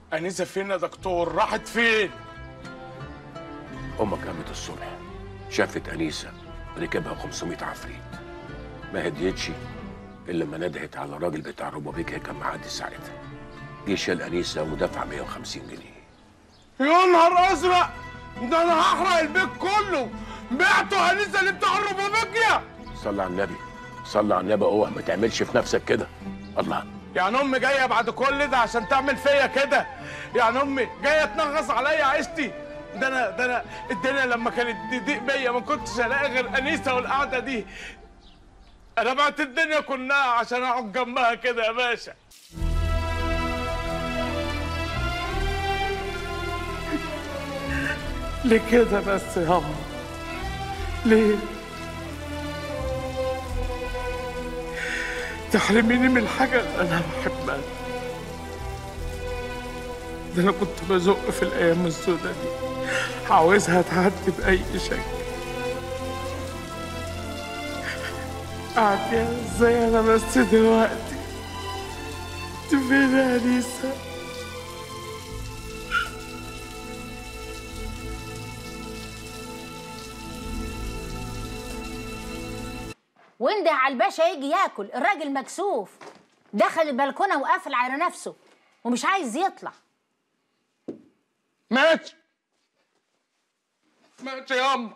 انسه فين يا دكتور راحت فين امك قامت الصبح شافت انيسه ركبها 500 عفريت ما هديتش الا لما ندهت على الراجل بتاع روبابيكا كان معدي ساعتها جه شال انيسه ودفع 150 جنيه يا نهار ازرق ده انا هحرق البيت كله بعتوا انسه اللي بتاع الربابيكيا صلى على النبي صلى على النبي اوه ما تعملش في نفسك كده الله يعني امي جايه بعد كل ده عشان تعمل فيا كده يعني امي جايه تنغص عليا عيشتي ده انا ده انا الدنيا لما كانت تضيق بيا ما كنتش الاقي غير انيسه والقعده دي انا بعت الدنيا كلها عشان اقعد جنبها كده يا باشا ليه كده بس يا عم ليه تحرميني من الحاجة اللي أنا بحبها ده أنا كنت بزق في الأيام السوداء دي عاوزها تعدي بأي شكل أعديها إزاي أنا بس دلوقتي أنت فين يا أنيسة؟ وانده على الباشا يجي ياكل الراجل مكسوف دخل البلكونه وقافل على نفسه ومش عايز يطلع ماشي ماشي يا أم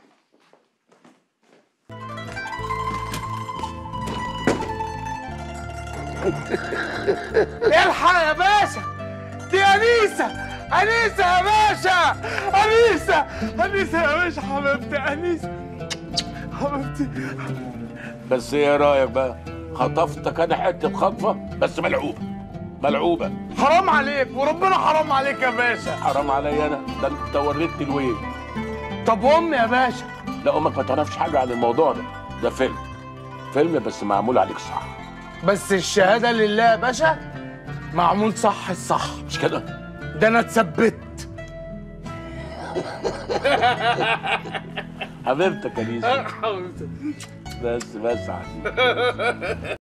الحق يا باشا دي أنيسة أنيسة يا باشا أنيسة أنيسة يا باشا حبيبتي أنيسة حبيبتي بس ايه رايك بقى خطفتك انا حته خطفه بس ملعوبه ملعوبه حرام عليك وربنا حرام عليك يا باشا حرام عليا انا ده انت وريتني الويل طب وأمي يا باشا لا امك ما تعرفش حاجه عن الموضوع ده ده فيلم فيلم بس معمول عليك صح بس الشهادة لله يا باشا معمول صح الصح مش كده ده أنا اتثبت حبيبتك يا نيسا حبيبتي بس بس عادي